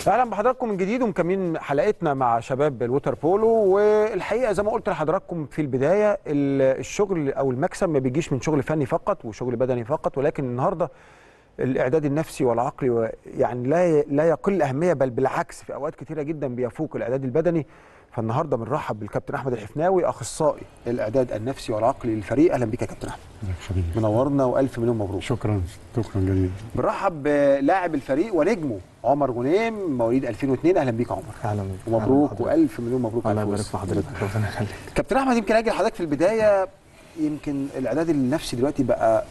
اهلا بحضراتكم من جديد ومكملين حلقتنا مع شباب الوتر بولو والحقيقه زي ما قلت لحضراتكم في البدايه ال- الشغل او المكسب ما بيجيش من شغل فني فقط وشغل بدني فقط ولكن النهارده الاعداد النفسي والعقلي و- يعني لا ي- لا يقل اهميه بل بالعكس في اوقات كثيره جدا بيفوق الاعداد البدني فالنهارده بنرحب بالكابتن احمد الحفناوي اخصائي الاعداد النفسي والعقلي للفريق اهلا بك يا كابتن احمد حبيبي منورنا والف مليون مبروك شكرا شكرا جزيلا بنرحب بلاعب الفريق ونجمه عمر غنيم مواليد 2002 اهلا بيك يا عمر اهلا بيك ومبروك أهلاً والف مليون مبروك الله على يبارك الفوز. في حضرتك ربنا يخليك كابتن احمد يمكن اجي لحضرتك في البدايه يمكن الاعداد النفسي دلوقتي بقى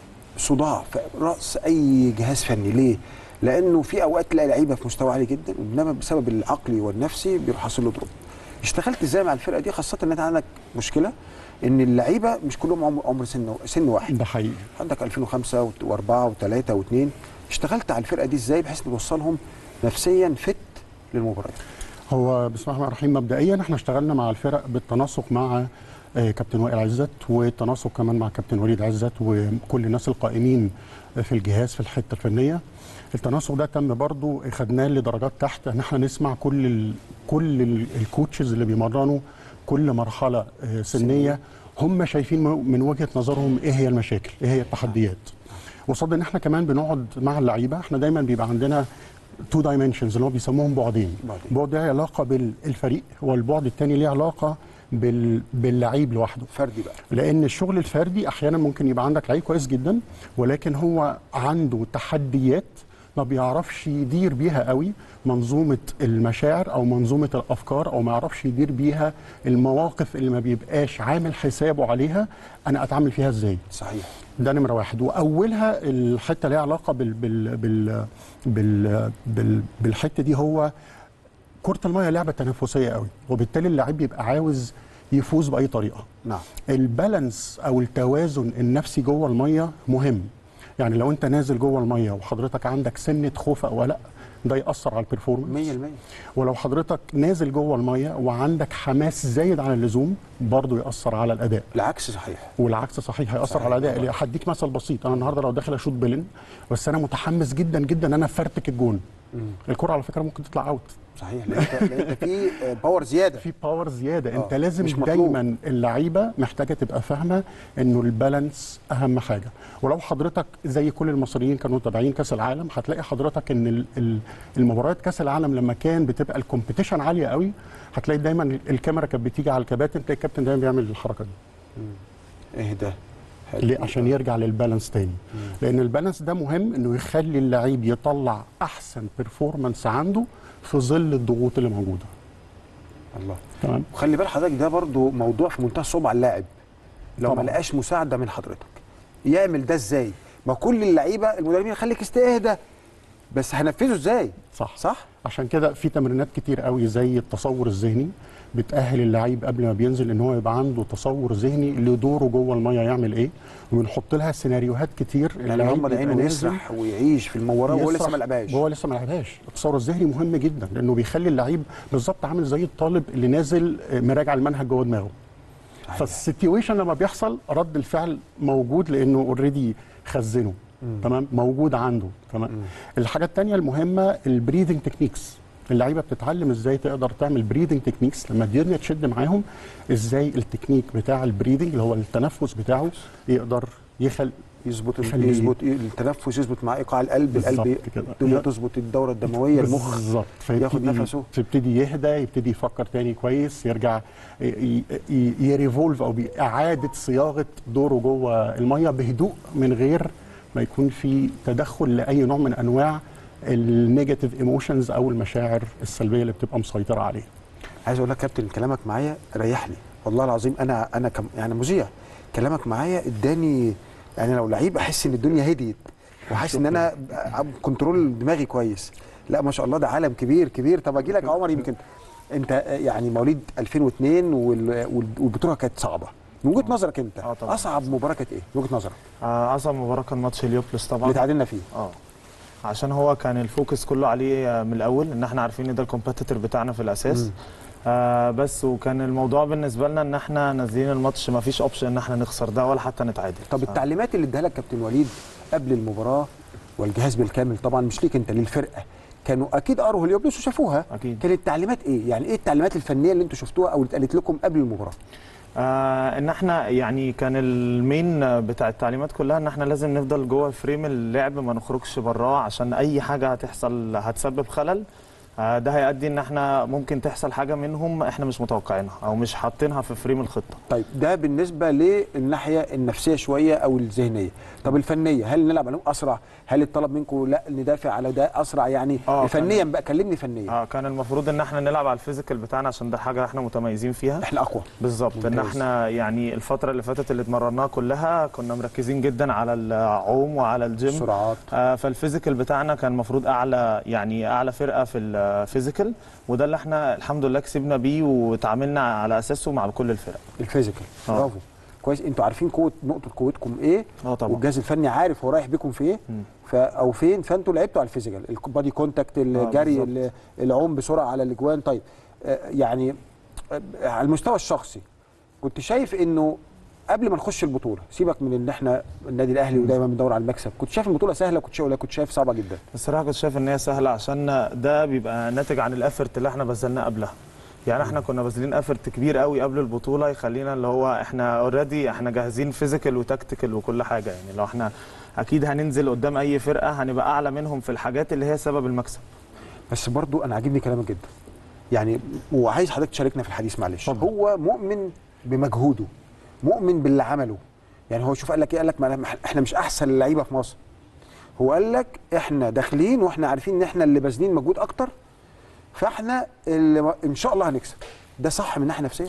صداع في راس اي جهاز فني ليه؟ لانه في اوقات تلاقي لعيبه في مستوى عالي جدا انما بسبب العقلي والنفسي بيروح حاصل له دروب. اشتغلت ازاي مع الفرقه دي خاصه ان انت عندك مشكله ان اللعيبه مش كلهم عمر, عمر سن سن واحد ده حقيقي عندك 2005 و4 و3 و2 اشتغلت على الفرقه دي ازاي بحيث توصلهم نفسيا فت للمباريات هو بسم الله الرحمن الرحيم مبدئيا احنا اشتغلنا مع الفرق بالتناسق مع آه، كابتن وائل عزت والتناسق كمان مع كابتن وليد عزت وكل الناس القائمين في الجهاز في الحته الفنيه التناسق ده تم برضو خدناه لدرجات تحت ان احنا نسمع كل ال كل ال- الكوتشز اللي بيمرنوا كل مرحله آه، سنيه هم شايفين م- من وجهه نظرهم ايه هي المشاكل ايه هي التحديات وصد ان احنا كمان بنقعد مع اللعيبه احنا دايما بيبقى عندنا تو دايمنشنز اللي هو بيسموهم بعدين بعدين. بعد ليه علاقه بالفريق والبعد الثاني ليه علاقه بال... باللعيب لوحده فردي بقى لان الشغل الفردي احيانا ممكن يبقى عندك لعيب كويس جدا ولكن هو عنده تحديات ما بيعرفش يدير بيها قوي منظومه المشاعر او منظومه الافكار او ما يعرفش يدير بيها المواقف اللي ما بيبقاش عامل حسابه عليها انا اتعامل فيها ازاي صحيح ده نمره واحد واولها الحته ليها علاقه بال بال بال بال بال بالحته دي هو كره الميه لعبه تنافسيه قوي وبالتالي اللاعب بيبقى عاوز يفوز باي طريقه نعم البالانس او التوازن النفسي جوه الميه مهم يعني لو انت نازل جوه الميه وحضرتك عندك سنه خوف او قلق ده ياثر على البرفورمانس 100% ولو حضرتك نازل جوه الميه وعندك حماس زايد عن اللزوم برضه ياثر على الاداء العكس صحيح والعكس صحيح هياثر صحيح على الاداء طبعاً. هديك مثل بسيط انا النهارده لو داخل اشوط بلن بس انا متحمس جدا جدا ان انا فرتك الجون الكره على فكره ممكن تطلع اوت صحيح لان انت لأن أنت في باور زياده في باور زياده آه، انت لازم مش مطلوب. دايما اللعيبه محتاجه تبقى فاهمه انه البالانس اهم حاجه ولو حضرتك زي كل المصريين كانوا متابعين كاس العالم هتلاقي حضرتك ان ال- ال- المباريات كاس العالم لما كان بتبقى الكومبيتيشن عاليه قوي هتلاقي دايما الكاميرا كانت بتيجي على الكباتن تلاقي الكابتن دايما بيعمل الحركه دي اهدى ليه عشان يرجع للبالانس تاني لان البالانس ده مهم انه يخلي اللعيب يطلع احسن بيرفورمانس عنده في ظل الضغوط اللي موجوده الله تمام وخلي بال حضرتك ده برضو موضوع في منتهى الصعوبه على اللاعب لو ما طبعاً. لقاش مساعده من حضرتك يعمل ده ازاي ما كل اللعيبه المدربين خليك استهدى بس هنفذه ازاي صح صح عشان كده في تمرينات كتير قوي زي التصور الذهني بتأهل اللعيب قبل ما بينزل ان هو يبقى عنده تصور ذهني لدوره جوه الميه يعمل ايه وبنحط لها سيناريوهات كتير يعني اللعيب هم بيبقى عينه نازل يسرح ويعيش في المباراه وهو لسه يسرح ما لعبهاش وهو لسه ما لعبهاش التصور الذهني مهم جدا لانه بيخلي اللعيب بالظبط عامل زي الطالب اللي نازل آه، مراجع المنهج جوه دماغه صحيح. فالسيتويشن لما بيحصل رد الفعل موجود لانه اوريدي خزنه تمام موجود عنده تمام الحاجه الثانيه المهمه البريذنج تكنيكس اللعيبه بتتعلم ازاي تقدر تعمل بريذنج تكنيكس لما الدنيا تشد معاهم ازاي التكنيك بتاع البريذنج اللي هو التنفس بتاعه يقدر يخل يظبط يخليه- يظبط التنفس يظبط مع ايقاع القلب القلب بالظبط كده. الدنيا تظبط الدوره الدمويه المخ بالظبط ياخد فيبتدي نفسه. تبتدي يهدى يبتدي يفكر تاني كويس يرجع يريفولف او باعاده صياغه دوره جوه الميه بهدوء من غير ما يكون في تدخل لاي نوع من انواع النيجاتيف ايموشنز او المشاعر السلبيه اللي بتبقى مسيطره عليه عايز اقول لك كابتن كلامك معايا ريحني والله العظيم انا انا كم يعني مذيع كلامك معايا اداني يعني لو لعيب احس ان الدنيا هديت وحاسس ان انا كنترول دماغي كويس لا ما شاء الله ده عالم كبير كبير طب اجي لك يا عمر يمكن انت يعني مواليد 2002 وال- وال- والبطوله كانت صعبه من وجهه نظرك انت آه طبعاً. اصعب مباراه كانت ايه من وجهه نظرك آه، اصعب مباراه كان ماتش اليوبلس طبعا اللي تعادلنا فيه اه عشان هو كان الفوكس كله عليه آه، من الاول ان احنا عارفين ان ده الكومبيتيتور بتاعنا في الاساس مم. آه بس وكان الموضوع بالنسبه لنا ان احنا نازلين الماتش ما فيش اوبشن ان احنا نخسر ده ولا حتى نتعادل طب التعليمات اللي اداها لك كابتن وليد قبل المباراه والجهاز بالكامل طبعا مش ليك انت للفرقه كانوا اكيد قروا هليوبلس وشافوها أكيد. كانت التعليمات ايه يعني ايه التعليمات الفنيه اللي انتوا شفتوها او اللي اتقالت لكم قبل المباراه آه ان احنا يعني كان المين بتاع التعليمات كلها ان احنا لازم نفضل جوه فريم اللعب ما نخرجش براه عشان اي حاجه هتحصل هتسبب خلل آه ده هيؤدي ان احنا ممكن تحصل حاجه منهم احنا مش متوقعينها او مش حاطينها في فريم الخطه طيب ده بالنسبه للناحيه النفسيه شويه او الذهنيه طب الفنيه هل نلعب عليهم اسرع هل الطلب منكم لا ندافع على ده اسرع يعني آه، فنيا كان- بقى كلمني فنيا اه كان المفروض ان احنا نلعب على الفيزيكال بتاعنا عشان ده حاجه احنا متميزين فيها احنا اقوى بالظبط ان ممتاز. احنا يعني الفتره اللي فاتت اللي اتمرناها كلها كنا مركزين جدا على العوم وعلى الجيم سرعات آه، فالفيزيكال بتاعنا كان المفروض اعلى يعني اعلى فرقه في الفيزيكال وده اللي احنا الحمد لله كسبنا بيه وتعاملنا على اساسه مع كل الفرق الفيزيكال آه. برافو كويس انتوا عارفين قوه نقطه قوتكم ايه اه طبعا والجهاز الفني عارف هو رايح بيكم في ايه مم. ف او فين فانتوا لعبتوا على الفيزيكال البادي كونتاكت الجري بالظبط. ال- العوم بسرعه على الاجوان طيب آه، يعني آه، على المستوى الشخصي كنت شايف انه قبل ما نخش البطوله سيبك من ان احنا النادي الاهلي ودايما بندور على المكسب كنت شايف البطوله سهله كنت شايف ولا كنت شايف صعبه جدا الصراحه كنت شايف ان هي سهله عشان ده بيبقى ناتج عن الافرت اللي احنا بذلناه قبلها يعني احنا كنا باذلين افرت كبير قوي قبل البطوله يخلينا اللي هو احنا اوريدي احنا جاهزين فيزيكال وتكتيكال وكل حاجه يعني لو احنا اكيد هننزل قدام اي فرقه هنبقى اعلى منهم في الحاجات اللي هي سبب المكسب بس برضو انا عاجبني كلامك جدا يعني وعايز حضرتك تشاركنا في الحديث معلش اتفضل. هو مؤمن بمجهوده مؤمن باللي عمله يعني هو شوف قال لك ايه قال لك ما- احنا مش احسن لعيبه في مصر هو قال لك احنا داخلين واحنا عارفين ان احنا اللي باذلين مجهود اكتر فاحنا اللي ان شاء الله هنكسب ده صح من الناحيه النفسيه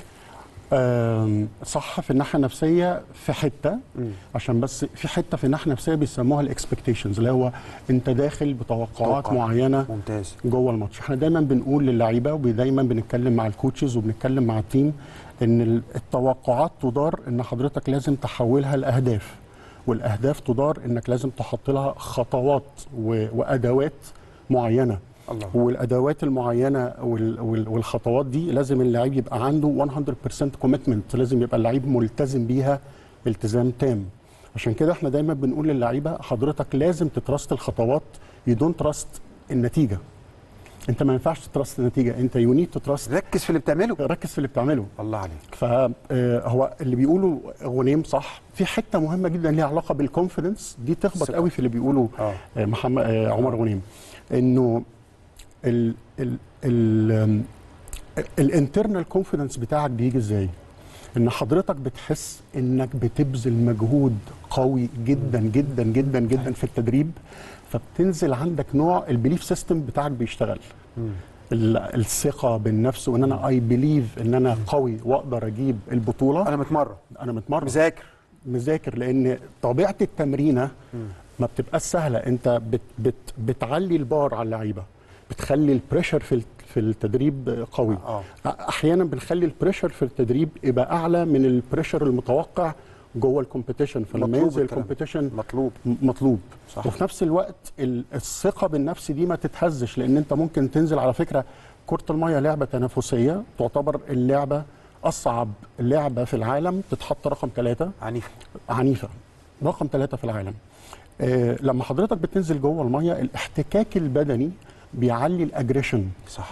آم، صح في الناحيه النفسيه في حته عشان بس في حته في الناحيه النفسيه بيسموها الاكسبكتيشنز اللي هو انت داخل بتوقعات توقع. معينه ممتاز جوه الماتش احنا دايما بنقول للعيبه ودايما بنتكلم مع الكوتشز وبنتكلم مع التيم ان ال- التوقعات تدار ان حضرتك لازم تحولها لاهداف والاهداف تدار انك لازم تحط لها خطوات و- وادوات معينه الله والادوات المعينه وال- وال- والخطوات دي لازم اللعيب يبقى عنده 100% كوميتمنت لازم يبقى اللعيب ملتزم بيها التزام تام عشان كده احنا دايما بنقول للعيبه حضرتك لازم تترست الخطوات يو دونت تراست النتيجه انت ما ينفعش تترست النتيجه انت يو نيد تترست ركز في اللي بتعمله ركز في اللي بتعمله الله عليك فهو اللي بيقوله غنيم صح في حته مهمه جدا ليها علاقه بالكونفيدنس دي تخبط الثقة. قوي في اللي بيقوله اه آه، محمد آه، عمر غنيم انه ال ال ال الانترنال كونفيدنس بتاعك بيجي ازاي؟ ان حضرتك بتحس انك بتبذل مجهود قوي جدا جدا جدا جدا في التدريب فبتنزل عندك نوع البيليف سيستم بتاعك بيشتغل مم. ال- الثقه بالنفس وان انا اي بليف ان انا قوي واقدر اجيب البطوله انا متمرن انا متمرن مذاكر مذاكر لان طبيعه التمرينه ما بتبقاش سهله انت بت بت بتعلي البار على اللعيبه بتخلي البريشر في الت- في التدريب قوي اه احيانا بنخلي البريشر في التدريب يبقى اعلى من البريشر المتوقع جوه الكومبيتيشن فلما مطلوب ينزل الكلام. الكومبيتيشن مطلوب مطلوب صح. وفي نفس الوقت ال- الثقه بالنفس دي ما تتهزش لان انت ممكن تنزل على فكره كره الميه لعبه تنافسيه تعتبر اللعبه اصعب لعبه في العالم تتحط رقم ثلاثه عنيف عنيفه رقم ثلاثة في العالم آه لما حضرتك بتنزل جوه الميه الاحتكاك البدني بيعلي الاجريشن صح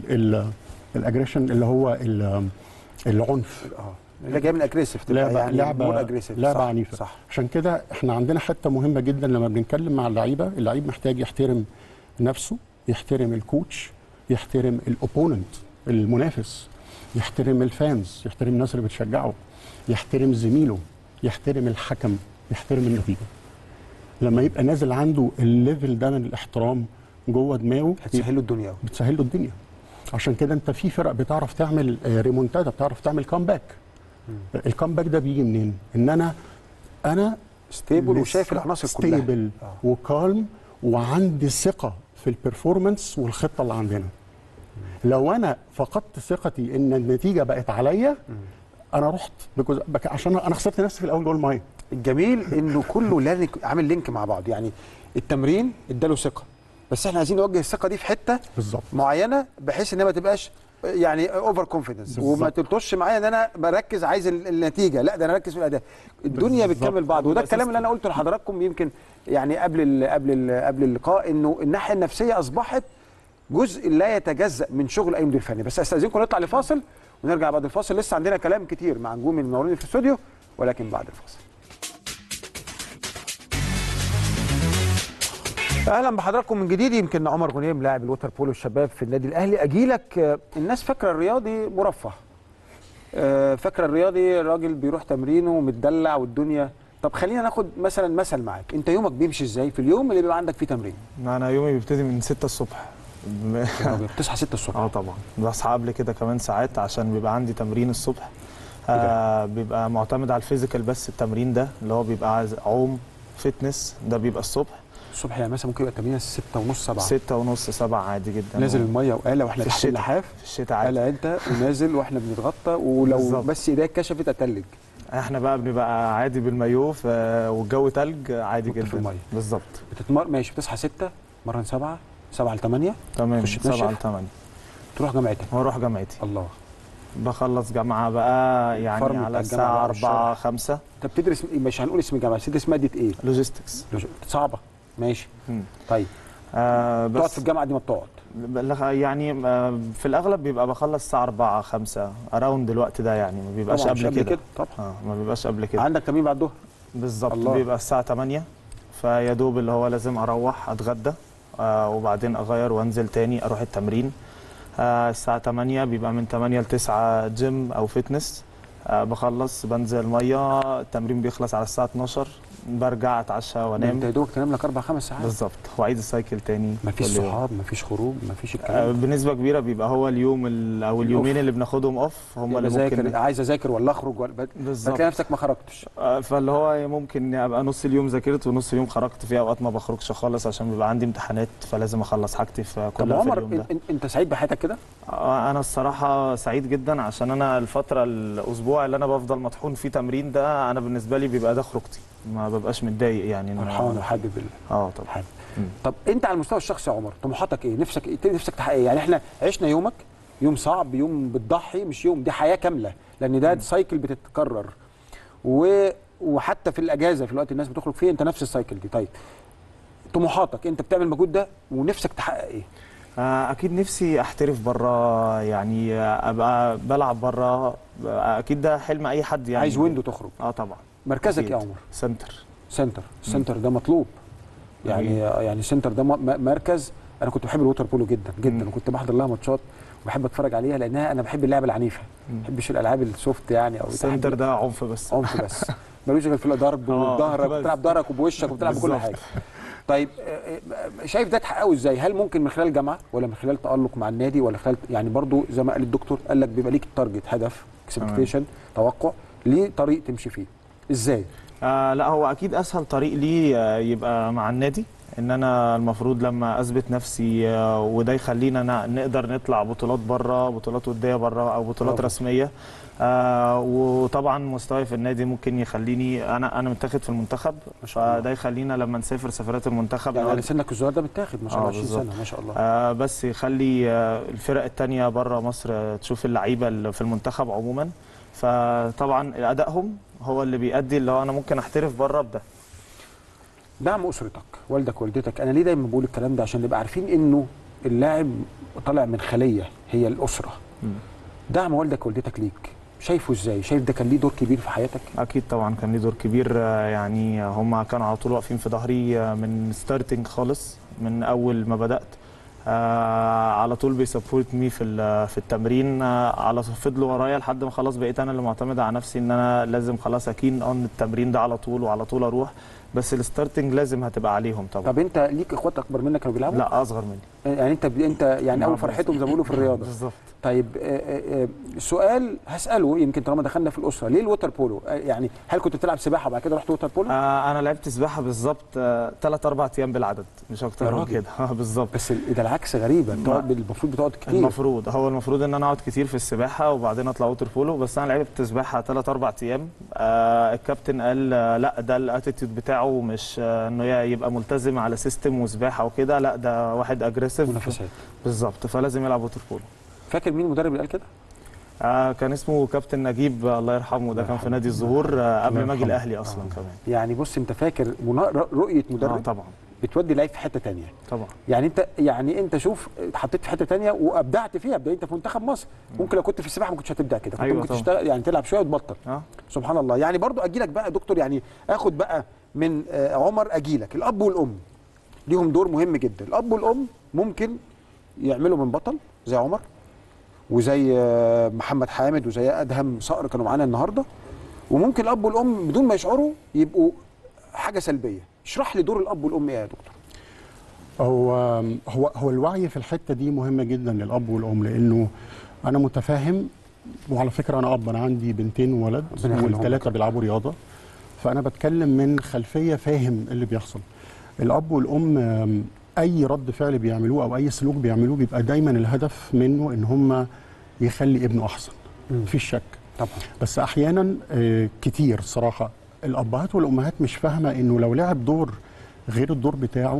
الاجريشن اللي هو ال- العنف اه اللي جاي من اجريسيف تبقى لعبه يعني لعبه aggressive. لعبه صح. عنيفه صح عشان كده احنا عندنا حته مهمه جدا لما بنتكلم مع اللعيبه اللعيب محتاج يحترم نفسه يحترم الكوتش يحترم الاوبوننت المنافس يحترم الفانز يحترم الناس اللي بتشجعه يحترم زميله يحترم الحكم يحترم النتيجه لما يبقى نازل عنده الليفل ده من الاحترام جوه دماغه هتسهل له الدنيا قوي بتسهل له الدنيا عشان كده انت في فرق بتعرف تعمل آه، ريمونتادا بتعرف تعمل كامباك الكامباك ده بيجي منين ان انا انا ستيبل وشايف العناصر كلها ستيبل آه. وكالم وعندي ثقه في البرفورمانس والخطه اللي عندنا لو انا فقدت ثقتي ان النتيجه بقت عليا انا رحت بجزء بك عشان انا خسرت نفسي في الاول جوه الميه الجميل انه كله لانك عامل لينك مع بعض يعني التمرين اداله ثقه بس احنا عايزين نوجه الثقه دي في حته بالظبط معينه بحيث انها ما تبقاش يعني اوفر كونفيدنس بالظبط. وما تلطش معايا ان انا بركز عايز ال- النتيجه لا ده انا اركز في الاداء الدنيا بالظبط. بتكمل بعض وده ده الكلام اللي انا قلته لحضراتكم يمكن يعني قبل ال قبل ال قبل اللقاء انه الناحيه النفسيه اصبحت جزء لا يتجزا من شغل اي مدير فني بس استاذنكم نطلع لفاصل ونرجع بعد الفاصل لسه عندنا كلام كتير مع نجوم المنورين في الاستوديو ولكن بعد الفاصل اهلا بحضراتكم من جديد يمكن عمر غنيم لاعب الوتر بولو الشباب في النادي الاهلي اجيلك آه، الناس فاكره الرياضي مرفه آه، فاكره الرياضي راجل بيروح تمرينه ومتدلع والدنيا طب خلينا ناخد مثلا مثل معاك انت يومك بيمشي ازاي في اليوم اللي بيبقى عندك فيه تمرين انا يومي بيبتدي من 6 الصبح بتصحى 6 الصبح اه طبعا بصحى قبل كده كمان ساعات عشان بيبقى عندي تمرين الصبح آه بيبقى معتمد على الفيزيكال بس التمرين ده اللي هو بيبقى عايز عوم فتنس ده بيبقى الصبح الصبح يعني مثلا ممكن يبقى تمرين 6 ونص 7 ستة ونص سبعة عادي جدا نازل الميه وقاله واحنا في تحت الشتاء. اللحاف في الشتاء عادي قلع انت ونازل واحنا بنتغطى ولو بالظبط. بس ايديك كشفت اتلج احنا بقى بنبقى عادي بالمايو ف- والجو تلج عادي كنت في جدا المية. بالظبط بتتمر ماشي بتصحى 6 مرن 7 7 ل 8 تمام تخش تنشف؟ سبعة لثمانية تروح جامعتك واروح جامعتي الله بخلص جامعة بقى يعني الفرم بتاع على الجامعة الساعة بقى 4 والشرح. 5 انت بتدرس مش هنقول اسم الجامعه بتدرس ماده ايه؟ لوجيستكس لوج- صعبه ماشي مم. طيب آه تقعد بس في الجامعه دي ما بتقعد بلغ- يعني آه، في الاغلب بيبقى بخلص الساعه 4 5 اراوند الوقت ده يعني ما بيبقاش طبعا مش قبل كده طبعا اه ما بيبقاش قبل كده عندك تمرين بعد الظهر بالظبط الله. بيبقى الساعه 8 فيا دوب اللي هو لازم اروح اتغدى آه وبعدين اغير وانزل تاني اروح التمرين آه الساعه 8 بيبقى من 8 ل 9 جيم او فتنس آه بخلص بنزل ميه التمرين بيخلص على الساعه 12 برجع اتعشى انت وانام يا دوبك تنام لك اربع خمس ساعات بالظبط واعيد السايكل تاني مفيش كل يوم. صحاب مفيش خروج مفيش آه، الكلام ده. بنسبه كبيره بيبقى هو اليوم ال- او اليومين اللي بناخدهم اوف هم اللي بذاكر ممكن عايز اذاكر ولا اخرج ولا بت- بالظبط بتلاقي نفسك ما خرجتش آه، فاللي هو ممكن ابقى نص اليوم ذاكرت ونص اليوم خرجت فيه اوقات ما بخرجش خالص عشان بيبقى عندي امتحانات فلازم اخلص حاجتي في طب كلها في عمر اليوم ده انت, انت سعيد بحياتك كده؟ آه، انا الصراحه سعيد جدا عشان انا الفتره الاسبوع اللي انا بفضل مطحون فيه تمرين ده انا بالنسبه لي بيبقى ده خروجتي ما ببقاش متضايق يعني إن أنا- فرحان وحابب ال- اه طبعا حابب مم. طب انت على المستوى الشخصي يا عمر طموحاتك ايه؟ نفسك ايه؟ نفسك تحقق ايه؟ يعني احنا عشنا يومك يوم صعب يوم بتضحي مش يوم دي حياه كامله لان ده سايكل بتتكرر و... وحتى في الاجازه في الوقت الناس بتخرج فيه انت نفس السايكل دي طيب طموحاتك انت بتعمل المجهود ده ونفسك تحقق ايه؟ آه، اكيد نفسي احترف بره يعني آه، ابقى بلعب بره آه، اكيد ده حلم اي حد يعني عايز ويندو تخرج اه طبعا مركزك أكيد. ايه يا عمر؟ سنتر سنتر السنتر ده مطلوب يعني أكيد. يعني السنتر ده م- م- مركز انا كنت بحب الووتر بولو جدا جدا مم. وكنت بحضر لها ماتشات وبحب اتفرج عليها لانها انا بحب اللعبه العنيفه ما مم. بحبش الالعاب السوفت يعني او السنتر ده عنف بس عنف بس ملوش غير في ضرب آه، وظهرك بس. بتلعب ظهرك وبوشك وبتلعب بكل بالظبط. حاجه طيب آه، آه، شايف ده تحققه ازاي هل ممكن من خلال جامعه ولا من خلال تالق مع النادي ولا خلال يعني برضو زي ما قال الدكتور قال لك بيبقى ليك تارجت هدف اكسبكتيشن توقع ليه طريق تمشي فيه ازاي آه لا هو اكيد اسهل طريق لي آه، يبقى مع النادي ان انا المفروض لما اثبت نفسي آه، وده يخلينا نا- نقدر نطلع بطولات بره بطولات وديه بره او بطولات برافو. رسميه آه وطبعا مستواي في النادي ممكن يخليني انا انا متاخد في المنتخب ما شاء الله. فده يخلينا لما نسافر سفرات المنتخب يعني نقعد- على سنك الصغير ده متاخد ما شاء الله آه، 20 سنه بالظبط. ما شاء الله آه بس يخلي آه الفرق التانية بره مصر آه، تشوف اللعيبه اللي في المنتخب عموما فطبعا ادائهم هو اللي بيؤدي اللي هو انا ممكن احترف بره بده دعم اسرتك والدك والدتك انا ليه دايما بقول الكلام ده عشان نبقى عارفين انه اللاعب طالع من خليه هي الاسره دعم والدك ووالدتك ليك شايفه ازاي شايف ده كان ليه دور كبير في حياتك اكيد طبعا كان ليه دور كبير آه، يعني هم كانوا على طول واقفين في ظهري آه، من ستارتنج خالص من اول ما بدات آه على طول بيسبورت مي في ال- في التمرين آه على طول فضلوا ورايا لحد ما خلاص بقيت انا اللي معتمد على نفسي ان انا لازم خلاص اكين اون التمرين ده على طول وعلى طول اروح بس الستارتنج لازم هتبقى عليهم طبعا طب انت ليك اخوات اكبر منك كانوا بيلعبوا لا اصغر مني يعني انت انت يعني نعم. اول فرحتهم زي ما بيقولوا في الرياضه بالظبط طيب آه، آه، آه، سؤال هساله يمكن طالما دخلنا في الاسره ليه الوتر بولو آه، يعني هل كنت بتلعب سباحه وبعد كده رحت ووتر بولو آه انا لعبت سباحه بالظبط ثلاث اربع ايام بالعدد مش يا اكتر من راجل. كده آه، بالظبط بس ال- ده العكس غريبه بتقعد المفروض بتقعد كتير المفروض هو المفروض ان انا اقعد كتير في السباحه وبعدين اطلع ووتر بولو بس انا لعبت سباحه ثلاث اربع ايام آه الكابتن قال آه لا ده الاتيتيود بتاعه مش آه انه يبقى ملتزم على سيستم وسباحه وكده لا ده واحد اجريسيف منافسات بالظبط فلازم يلعب ووتر بولو فاكر مين المدرب اللي قال كده؟ آه كان اسمه كابتن نجيب آه، الله يرحمه ده كان في نادي الزهور آه قبل ما اجي يرحمه. الاهلي اصلا كمان يعني بص انت فاكر منا- رؤيه اه مدرب طبعا بتودي لعيب في حته تانية طبعا يعني انت يعني انت شوف اتحطيت في حته تانية وابدعت فيها ابدا انت في منتخب مصر ممكن لو كنت في السباحه ما كنتش هتبدع كده كنت أيوة ممكن طبعا. تشتغل يعني تلعب شويه وتبطل اه سبحان الله يعني برضو اجي لك بقى يا دكتور يعني اخد بقى من آه، عمر اجي لك الاب والام ليهم دور مهم جدا الاب والام ممكن يعملوا من بطل زي عمر وزي آه، محمد حامد وزي ادهم صقر كانوا معانا النهارده وممكن الاب والام بدون ما يشعروا يبقوا حاجه سلبيه اشرح لي دور الاب والام ايه يا دكتور هو هو هو الوعي في الحته دي مهمه جدا للاب والام لانه انا متفاهم وعلى فكره انا اب انا عندي بنتين وولد ربنا يخليهم والثلاثه بيلعبوا رياضه فانا بتكلم من خلفيه فاهم اللي بيحصل الاب والام آم، اي رد فعل بيعملوه او اي سلوك بيعملوه بيبقى دايما الهدف منه ان هم يخلي ابنه احسن مفيش شك طبعا بس احيانا آه، كتير صراحه الابهات والامهات مش فاهمه انه لو لعب دور غير الدور بتاعه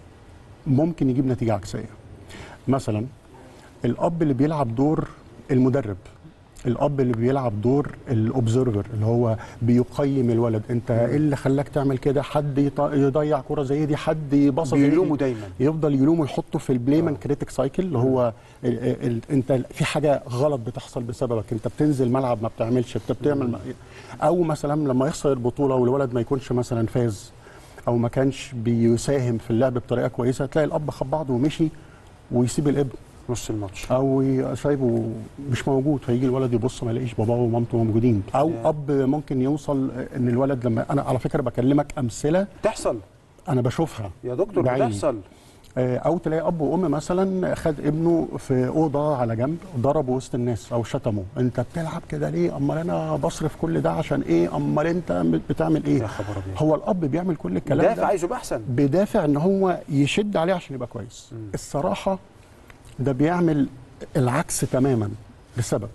ممكن يجيب نتيجه عكسيه مثلا الاب اللي بيلعب دور المدرب الاب اللي بيلعب دور الاوبزرفر اللي هو بيقيم الولد انت ايه اللي خلاك تعمل كده حد يط- يضيع كره زي دي حد يبص زي دي. بيلوموا دايما يفضل يلومه يحطه في البليم اند كريتيك سايكل اللي هو ال ال انت في حاجه غلط بتحصل بسببك انت بتنزل ملعب ما بتعملش انت بتعمل ما او مثلا لما يخسر البطوله والولد ما يكونش مثلا فاز او ما كانش بيساهم في اللعب بطريقه كويسه تلاقي الاب خد بعضه ومشي ويسيب الابن نص الماتش او ي- سايبه مش موجود فيجي الولد يبص ما يلاقيش باباه ومامته موجودين او اب ممكن يوصل ان الولد لما انا على فكره بكلمك امثله تحصل انا بشوفها يا دكتور بعيني. بتحصل آه، او تلاقي اب وام مثلا خد ابنه في اوضه على جنب ضربه وسط الناس او شتمه انت بتلعب كده ليه امال انا بصرف كل ده عشان ايه امال انت بتعمل ايه يا خبر أبيض. هو الاب بيعمل كل الكلام دافع ده عايزه يبقى احسن بدافع ان هو يشد عليه عشان يبقى كويس الصراحه ده بيعمل العكس تماما لسبب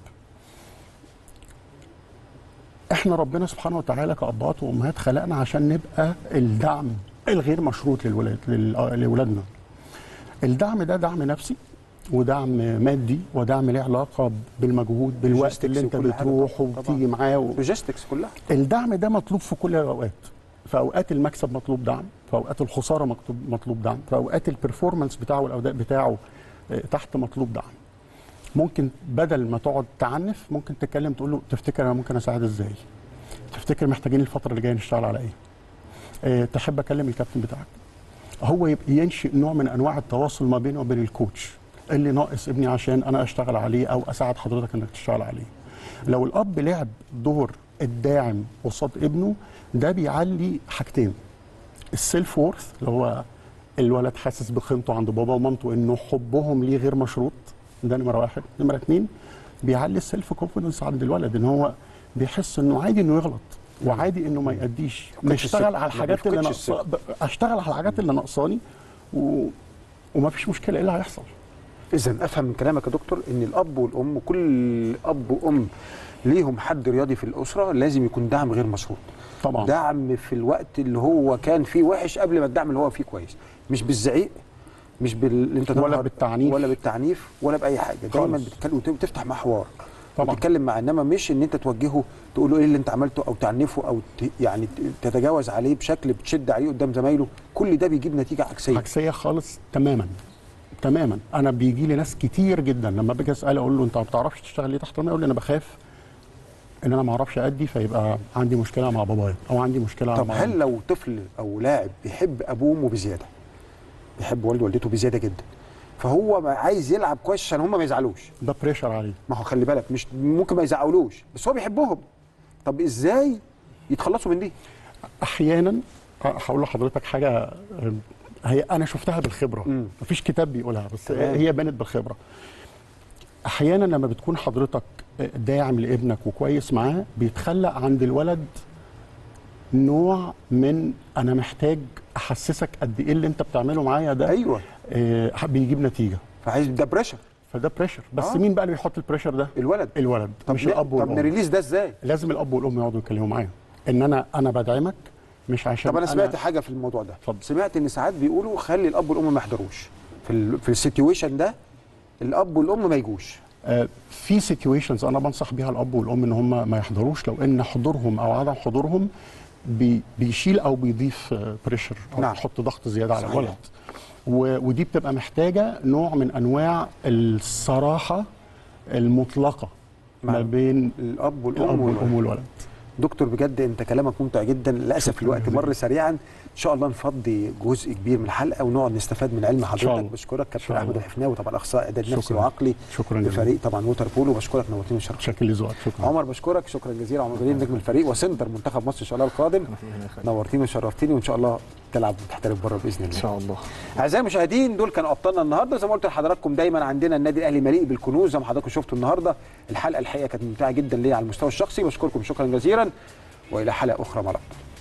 احنا ربنا سبحانه وتعالى كابهات وامهات خلقنا عشان نبقى الدعم الغير مشروط للولاد لل- لولادنا الدعم ده دعم نفسي ودعم مادي ودعم له علاقه بالمجهود بالوقت اللي انت وكل حاجة بتروح طبعاً. وبتيجي معاه و... لوجيستكس كلها الدعم ده مطلوب في كل الاوقات في اوقات المكسب مطلوب دعم في اوقات الخساره مطلوب مطلوب دعم في اوقات البرفورمانس بتاعه والاداء بتاعه آه، تحت مطلوب دعم ممكن بدل ما تقعد تعنف ممكن تتكلم تقول له تفتكر انا ممكن اساعد ازاي تفتكر محتاجين الفتره اللي جايه نشتغل على ايه آه، تحب اكلم الكابتن بتاعك هو يبقى ينشئ نوع من انواع التواصل ما بينه وبين الكوتش اللي ناقص ابني عشان انا اشتغل عليه او اساعد حضرتك انك تشتغل عليه لو الاب لعب دور الداعم قصاد ابنه ده بيعلي حاجتين السيلف وورث اللي هو الولد حاسس بقيمته عند بابا ومامته انه حبهم ليه غير مشروط ده نمره واحد نمره اتنين بيعلي السيلف كونفدنس عند الولد ان هو بيحس انه عادي انه يغلط وعادي انه ما يأديش يفقدش نشتغل الثقة. على ما الحاجات اللي بيفقدش ناقصه ب- اشتغل على الحاجات اللي ناقصاني و... وما فيش مشكله ايه اللي هيحصل اذا افهم من كلامك يا دكتور ان الاب والام كل اب وام ليهم حد رياضي في الاسره لازم يكون دعم غير مشروط طبعا دعم في الوقت اللي هو كان فيه وحش قبل ما الدعم اللي هو فيه كويس مش بالزعيق مش بال انت ولا تنهر- بالتعنيف. ولا بالتعنيف ولا باي حاجه دايما خالص. بتتكلم وت- وتفتح معاه حوار طبعا. وتتكلم معاه انما مش ان انت توجهه تقول له ايه اللي انت عملته او تعنفه او ت... يعني ت- تتجاوز عليه بشكل بتشد عليه قدام زمايله كل ده بيجيب نتيجه عكسيه عكسيه خالص تماما تماما انا بيجي لي ناس كتير جدا لما باجي اسال اقول له انت ما بتعرفش تشتغل ليه تحت الماء يقول لي انا بخاف ان انا ما اعرفش ادي فيبقى عندي مشكله مع بابايا او عندي مشكله طب مع هل لو طفل او لاعب بيحب ابوه وامه بزياده بيحب والده ووالدته بزياده جدا فهو ما عايز يلعب كويس عشان هم ما يزعلوش ده بريشر عليه ما هو خلي بالك مش ممكن ما يزعلوش بس هو بيحبهم طب ازاي يتخلصوا من دي احيانا هقول لحضرتك حاجه أم، هي انا شفتها بالخبره مم. مفيش كتاب بيقولها بس تمام. هي بانت بالخبره احيانا لما بتكون حضرتك داعم لابنك وكويس معاه بيتخلق عند الولد نوع من انا محتاج احسسك قد ايه اللي انت بتعمله معايا ده ايوه آه، بيجيب نتيجه فعايز ده بريشر فده بريشر بس آه. مين بقى اللي بيحط البريشر ده الولد الولد طب مش ن- الاب طب والام نريليز ده ازاي لازم الاب والام يقعدوا يتكلموا معايا ان انا انا بدعمك مش عشان طب انا سمعت حاجه في الموضوع ده اتفضل. سمعت ان ساعات بيقولوا خلي الاب والام ما يحضروش في ال... في السيتويشن ده الاب والام ما يجوش آه، في سيتويشنز انا بنصح بيها الاب والام ان هم ما يحضروش لو ان حضورهم او عدم حضورهم بي بيشيل او بيضيف بريشر او نعم. يحط ضغط زياده على صحيح. الولد و- ودي بتبقى محتاجه نوع من انواع الصراحه المطلقه مع ما بين الاب والام الاب والولد. والام والولد دكتور بجد انت كلامك ممتع جدا للاسف شكراً الوقت جزيلاً. مر سريعا ان شاء الله نفضي جزء كبير من الحلقه ونقعد نستفاد من علم حضرتك الله. بشكرك إن كابتن شاء احمد الله. الحفناوي طبعا اخصائي اعداد نفسي شكراً. وعقلي شكرا جزيلا لفريق طبعا ووتر بولو بشكرك نورتني وشرفتني شكل لذوقك شكرا عمر بشكرك شكرا جزيلا عمر جليل نجم الفريق وسنتر منتخب مصر ان شاء الله القادم نورتني وشرفتني وان شاء الله تلعب وتحترف بره باذن الله ان شاء الله اعزائي المشاهدين دول كانوا ابطالنا النهارده زي ما قلت لحضراتكم دايما عندنا النادي الاهلي مليء بالكنوز زي ما حضراتكم شفتوا النهارده الحلقه الحقيقه كانت ممتعه جدا ليا على المستوى الشخصي بشكركم شكرا جزيلا والى حلقه اخرى مع بعض